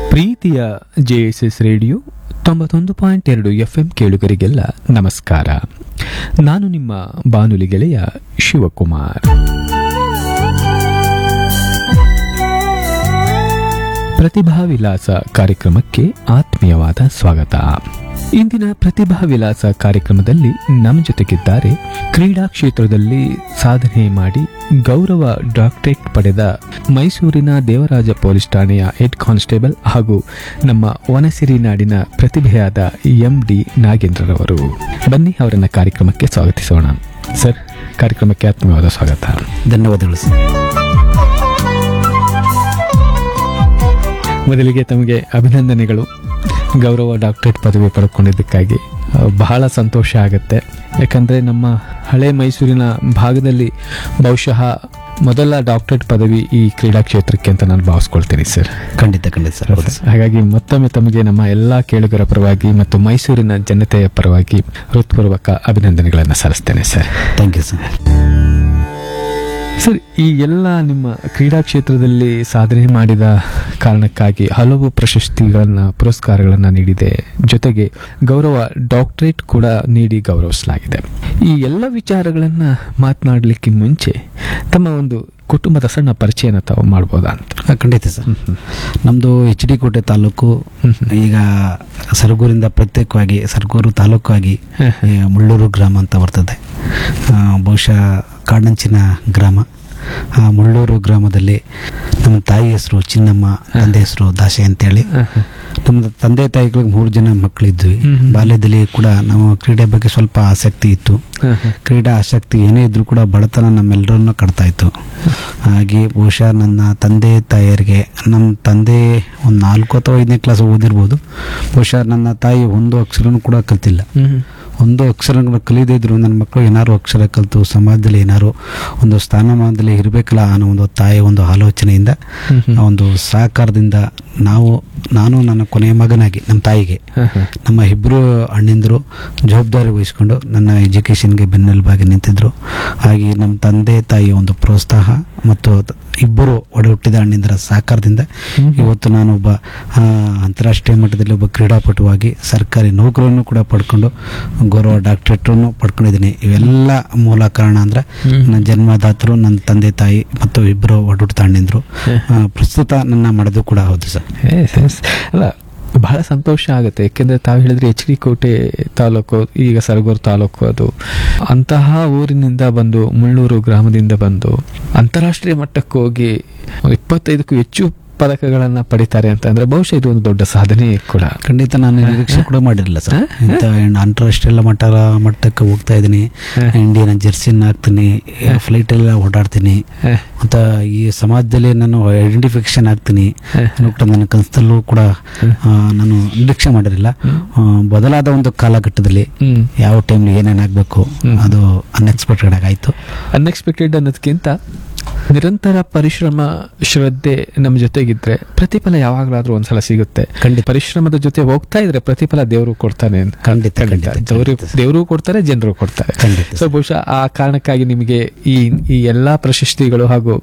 ಪ್ರೀತಿಯ JSS radio ತೊಂಬತ್ತೊಂದು point ಎರಡು ಎಫ್ ಎಂ ಕೇಳುಗರಿಗೆಲ್ಲ ನಮಸ್ಕಾರ ನಾನು ನಿಮ್ಮ ಬಾನುಲಿ ಗೆಳೆಯ ಶಿವಕುಮಾರ್ ಪ್ರತಿಭಾ ವಿಲಾಸ ಕಾರ್ಯಕ್ರಮಕ್ಕೆ ಆತ್ಮೀಯವಾದ ಸ್ವಾಗತ ಇಂದಿನ ಪ್ರತಿಭಾ ವಿಲಾಸ ಕಾರ್ಯಕ್ರಮದಲ್ಲಿ ನಮ್ಮ ಜೊತೆಗಿದ್ದಾರೆ ಕ್ರೀಡಾ ಕ್ಷೇತ್ರದಲ್ಲಿ ಸಾಧನೆ ಮಾಡಿ ಗೌರವ ಡಾಕ್ಟರೇಟ್ ಪಡೆದ ಮೈಸೂರಿನ ದೇವರಾಜ ಪೊಲೀಸ್ ಠಾಣೆಯ ಹೆಡ್ ಕಾನ್ಸ್ಟೇಬಲ್ ಹಾಗೂ ನಮ್ಮ ವನಸಿರಿ ನಾಡಿನ ಪ್ರತಿಭೆಯಾದ ಎಂ ಡಿ ನಾಗೇಂದ್ರರವರು ಬನ್ನಿ ಅವರನ್ನ ಕಾರ್ಯಕ್ರಮಕ್ಕೆ ಸ್ವಾಗತಿಸೋಣ ಸರ್ ಕಾರ್ಯಕ್ರಮಕ್ಕೆ ಆತ್ಮೀಯವಾದ ಸ್ವಾಗತ ಧನ್ಯವಾದಗಳು ಸರ್ ಮೊದಲಿಗೆ ತಮಗೆ ಅಭಿನಂದನೆಗಳು ಗೌರವ ಡಾಕ್ಟರೇಟ್ ಪದವಿ ಪಡ್ಕೊಂಡಿದ್ದಕ್ಕಾಗಿ ಆ, ಬಹಳ ಸಂತೋಷ ಆಗುತ್ತೆ ಯಾಕಂದರೆ ನಮ್ಮ ಹಳೆ ಮೈಸೂರಿನ ಭಾಗದಲ್ಲಿ ಬಹುಶಃ ಮೊದಲ ಡಾಕ್ಟರೇಟ್ ಪದವಿ ಈ ಕ್ರೀಡಾ ಕ್ಷೇತ್ರಕ್ಕೆ ಅಂತ ನಾನು ಭಾವಿಸ್ಕೊಳ್ತೀನಿ ಸರ್ ಖಂಡಿತ ಖಂಡಿತ ಸರ್ ಹೌದು ಸರ್ ಹಾಗಾಗಿ ಮತ್ತೊಮ್ಮೆ ತಮಗೆ ನಮ್ಮ ಎಲ್ಲ ಕೇಳುಗರ ಪರವಾಗಿ ಮತ್ತು ಮೈಸೂರಿನ ಜನತೆಯ ಪರವಾಗಿ ಹೃತ್ಪೂರ್ವಕ ಅಭಿನಂದನೆಗಳನ್ನು ಸಲ್ಲಿಸ್ತೇನೆ sir thank you sir sir ಈ ಎಲ್ಲ ನಿಮ್ಮ ಕ್ರೀಡಾ ಕ್ಷೇತ್ರದಲ್ಲಿ ಸಾಧನೆ ಮಾಡಿದ ಕಾರಣಕ್ಕಾಗಿ ಹಲವು ಪ್ರಶಸ್ತಿಗಳನ್ನ ಪುರಸ್ಕಾರಗಳನ್ನ ನೀಡಿದೆ ಜೊತೆಗೆ ಗೌರವ ಡಾಕ್ಟರೇಟ್ ಕೂಡ ನೀಡಿ ಗೌರವಿಸಲಾಗಿದೆ ಈ ಎಲ್ಲ ವಿಚಾರಗಳನ್ನ ಮಾತನಾಡಲಿಕ್ಕೆ ಮುಂಚೆ ತಮ್ಮ ಒಂದು ಕುಟುಂಬದ ಸಣ್ಣ ಪರಿಚಯನ ತಾವು ಮಾಡ್ಬೋದಾ ಅಂತ ಆ, ಖಂಡಿತ ಸರ್ ನಮ್ಮದು ಎಚ್ ಡಿ ಕೋಟೆ ತಾಲೂಕು ಈಗ ಸರಗೂರಿಂದ ಪ್ರತ್ಯೇಕವಾಗಿ ಸರಗೂರು ತಾಲೂಕಾಗಿ ಈ ಮುಳ್ಳೂರು ಗ್ರಾಮ ಅಂತ ಬರ್ತದೆ ಆ, ಬಹುಶಃ ಕಾಡಂಚಿನ ಗ್ರಾಮ ಆ ಮುಳ್ಳೂರು ಗ್ರಾಮದಲ್ಲಿ ನಮ್ಮ ತಾಯಿ ಹೆಸರು ಚಿನ್ನಮ್ಮ ತಂದೆ ಹೆಸರು ದಾಸೆ ಅಂತೇಳಿ ನಮ್ಮ ತಂದೆ ತಾಯಿಗಳಿಗೆ ಮೂರು ಜನ ಮಕ್ಕಳಿದ್ವಿ ಹ್ಮ್ ಹ್ಮ್. ಬಾಲ್ಯದಲ್ಲಿ ಕೂಡ ನಾವು ಕ್ರೀಡೆ ಬಗ್ಗೆ ಸ್ವಲ್ಪ ಆಸಕ್ತಿ ಇತ್ತು ಕ್ರೀಡಾ ಆಸಕ್ತಿ ಏನೇ ಇದ್ರೂ ಕೂಡ ಬಡತನ ನಮ್ಮೆಲ್ಲರನ್ನು ಕಟ್ತಾ ಇತ್ತು ಹಾಗೆ ಬಹುಶಃ ನನ್ನ ತಂದೆ ತಾಯಿಯರಿಗೆ ನಮ್ಮ ತಂದೆ ಒಂದು ನಾಲ್ಕು ಅಥವಾ ಐದನೇ ಕ್ಲಾಸ್ ಓದಿರ್ಬೋದು ಬಹುಶಃ ನನ್ನ ತಾಯಿ ಒಂದು ಅಕ್ಷರನೂ ಕೂಡ ಕಲ್ತಿಲ್ಲ ಒಂದು ಅಕ್ಷರಗಳು ಕಲಿಯದೇ ಇದ್ರು ನನ್ನ ಮಕ್ಕಳು ಏನಾರು ಅಕ್ಷರ ಕಲಿತು ಸಮಾಜದಲ್ಲಿ ಏನಾರು ಒಂದು ಸ್ಥಾನಮಾನದಲ್ಲಿ ಇರಬೇಕಲ್ಲ ಅನ್ನೋ ಒಂದು ತಾಯಿಯ ಒಂದು ಆಲೋಚನೆಯಿಂದ ಆ ಒಂದು ಸಹಕಾರದಿಂದ ನಾವು ನಾನು ನನ್ನ ಕೊನೆಯ ಮಗನಾಗಿ ನಮ್ಮ ತಾಯಿಗೆ ನಮ್ಮ ಇಬ್ಬರು ಅಣ್ಣಿಂದರು ಜವಾಬ್ದಾರಿ ವಹಿಸ್ಕೊಂಡು ನನ್ನ ಎಜುಕೇಷನ್ಗೆ ಬೆನ್ನೆಲುಬಾಗಿ ನಿಂತಿದ್ರು ಹಾಗೆ ನಮ್ಮ ತಂದೆ ತಾಯಿಯ ಒಂದು ಪ್ರೋತ್ಸಾಹ ಮತ್ತು ತ- ಇಬ್ಬರು ಒಡ ಹುಟ್ಟಿದ ಅಣ್ಣಿಂದರ ಸಹಕಾರದಿಂದ ಇವತ್ತು ನಾನು ಒಬ್ಬ ಆ, ಅಂತಾರಾಷ್ಟ್ರೀಯ ಮಟ್ಟದಲ್ಲಿ ಒಬ್ಬ ಕ್ರೀಡಾಪಟುವಾಗಿ ಸರ್ಕಾರಿ ನೌಕರನ್ನು ಕೂಡ ಪಡ್ಕೊಂಡು ಗೌರವ ಡಾಕ್ಟರೇಟನ್ನು ಪಡ್ಕೊಂಡಿದ್ದೀನಿ ಇವೆಲ್ಲ ಮೂಲ ಕಾರಣ ಅಂದ್ರೆ ನನ್ನ ಜನ್ಮದಾತರು ನನ್ನ ತಂದೆ ತಾಯಿ ಮತ್ತು ಇಬ್ಬರು ಒಡಹುಟ್ಟಿದ ಅಣ್ಣಿಂದರು ಪ್ರಸ್ತುತ ನನ್ನ ಮಾಡೋದು ಕೂಡ ಹೌದು ಸರ್ ಎಸ್, ಎಸ್. ಅಲ್ಲ ಬಹಳ ಸಂತೋಷ ಆಗುತ್ತೆ ಯಾಕೆಂದ್ರೆ ತಾವು ಹೇಳಿದ್ರೆ ಎಚ್ ಡಿ ಕೋಟೆ ತಾಲೂಕು ಈಗ ಸರಗೂರು ತಾಲೂಕು ಅದು ಅಂತಹ ಊರಿನಿಂದ ಬಂದು ಮುಳ್ಳೂರು ಗ್ರಾಮದಿಂದ ಬಂದು ಅಂತಾರಾಷ್ಟ್ರೀಯ ಮಟ್ಟಕ್ಕೆ ಹೋಗಿ ಇಪ್ಪತ್ತೈದಕ್ಕೂ ಹೆಚ್ಚು ಪದಕಗಳನ್ನ ಪಡಿತಾರೆ ಅಂತ ಅಂದ್ರೆ ಬಹುಶಃ ಇದು ಒಂದು ದೊಡ್ಡ ಸಾಧನೆ ಕೂಡ ಖಂಡಿತ ನಾನು ನಿರೀಕ್ಷೆ ಕೂಡ ಮಾಡಿರಲಿಲ್ಲ ಸರ್ ಇಂಥ ಅಂತಾರಾಷ್ಟ್ರೀಯ ಮಟ್ಟ ಮಟ್ಟಕ್ಕೆ ಹೋಗ್ತಾ ಇದ್ದೀನಿ ಇಂಡಿಯನ್ ಜೆರ್ಸಿನ ಹಾಕ್ತೀನಿ ಫ್ಲೈಟ್ ಎಲ್ಲ ಓಡಾಡ್ತೀನಿ ಮತ್ತು ಈ ಸಮಾಜದಲ್ಲಿ ನಾನು ಐಡೆಂಟಿಫಿಕೇಶನ್ ಆಗ್ತೀನಿ ಅನ್ನೋ ಕೂಡ ನನ್ನ ಕನಸಲ್ಲೂ ಕೂಡ ಆ, ನಾನು ನಿರೀಕ್ಷೆ ಮಾಡಿರಲಿಲ್ಲ ಆ, ಬದಲಾದ ಒಂದು ಕಾಲಘಟ್ಟದಲ್ಲಿ ಹ್ಮ್ ಯಾವ ಟೈಮ್ ಏನೇನಾಗಬೇಕು ಅದು ಅನ್ಎಕ್ಸ್ಪೆಕ್ಟೆಡ್ ಆಗಾಯ್ತು ಅನ್ಎಕ್ಸ್ಪೆಕ್ಟೆಡ್ ಅನ್ನೋದಕ್ಕಿಂತ ನಿರಂತರ ಪರಿಶ್ರಮ ಶ್ರದ್ಧೆ ನಮ್ಮ ಜೊತೆಗಿದ್ರೆ ಪ್ರತಿಫಲ ಯಾವಾಗಲಾದ್ರೂ ಒಂದ್ಸಲ ಸಿಗುತ್ತೆ ಖಂಡಿತ. ಪರಿಶ್ರಮದ ಜೊತೆ ಹೋಗ್ತಾ ಇದ್ರೆ ಪ್ರತಿಫಲ ದೇವರು ಕೊಡ್ತಾನೆ ಅಂತ. ಖಂಡಿತ, ಖಂಡಿತ, ದೇವರು ಖಂಡಿತ. ದೇವರು ಕೊಡ್ತಾರೆ ಜನರು ಕೊಡ್ತಾರೆ ಖಂಡಿತ ಸೊ ಬಹುಶಃ ಆ ಕಾರಣಕ್ಕಾಗಿ ನಿಮಗೆ ಈ ಈ ಎಲ್ಲಾ ಪ್ರಶಸ್ತಿಗಳು ಹಾಗೂ